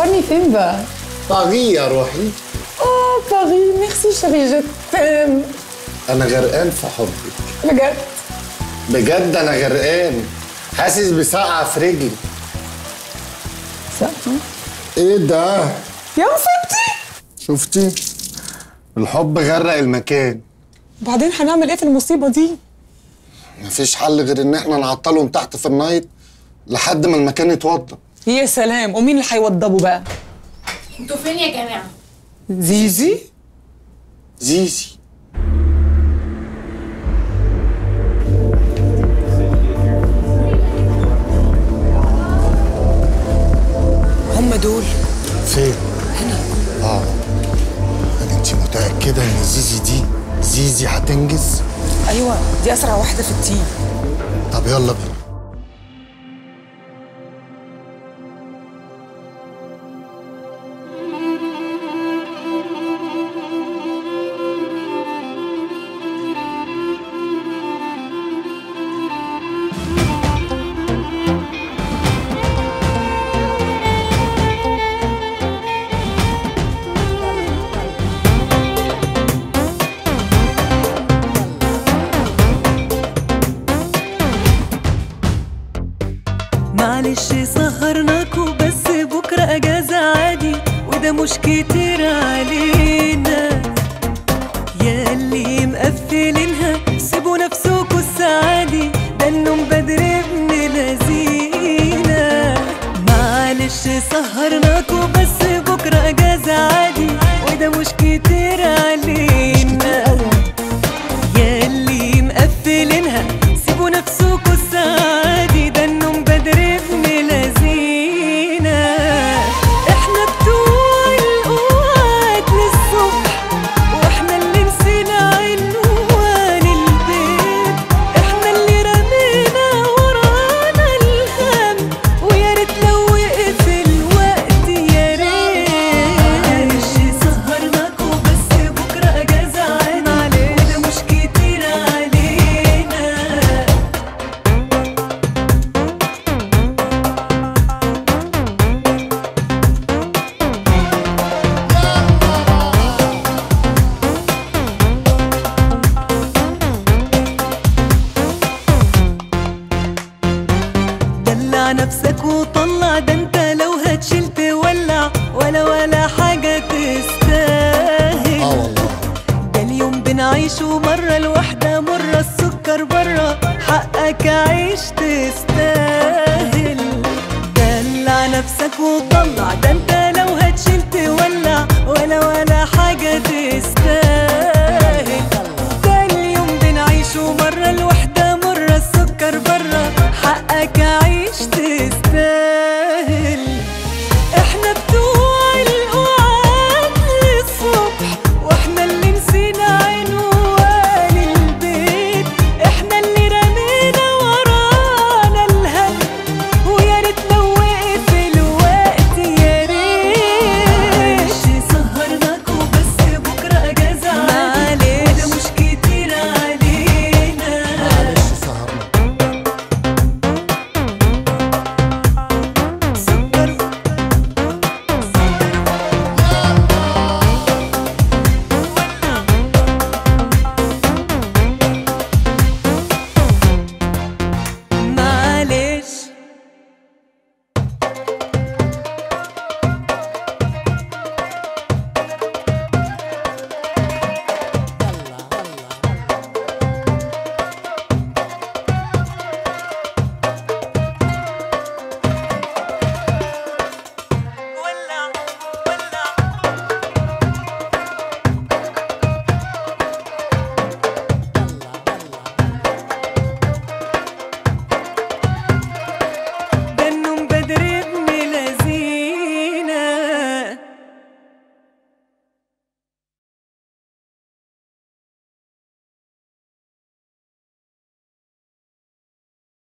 مسافرني فين بقى؟ طاغية يا روحي اوه باري ميرسي شيري جو تيم أنا غرقان في حبك بجد بجد أنا غرقان حاسس بسقعة في رجلي صح إيه ده؟ يا مصيبتي شفتي؟ الحب غرق المكان وبعدين هنعمل ايه في المصيبه دي؟ مفيش حل غير إن إحنا نعطلهم تحت في النايت لحد ما المكان يتوضب يا سلام ومين اللي هيوضبوا بقى؟ انتوا فين يا جماعه زيزي؟ زيزي هم دول فين؟ هنا اه يعني انت متأكدة ان زيزي دي زيزي هتنجز؟ ايوه دي اسرع واحده في التيم طب يلا بينا معلش سهرناكوا بس بكرة أجازة عادي وده مش كتير علينا يا اللي مقفلينها سيبوا نفسكوا السعادي ده النوم بدري ابن لذينا معلش سهرناكوا بس بكرة أجازة عادي وده مش كتير علينا يا اللي مقفلينها سيبوا نفسكوا السعادي ده النوم بدري ابن لذينا احنا بتوع القعاد للصبح واحنا اللي نسينا عنوان البيت احنا اللي رمينا ورانا الهم ويا ريت لو وقف الوقت يا ريت معلش سهرناكوا بس بكره اجازه عادي وده مش كتير علينا دلع نفسك وطلع ده انت لو هتشيل تولع ولا ولا حاجة تستاهل اه والله ده اليوم بنعيشه مرة الواحدة مرة السكر برا حقك عيش تستاهل دلع نفسك وطلع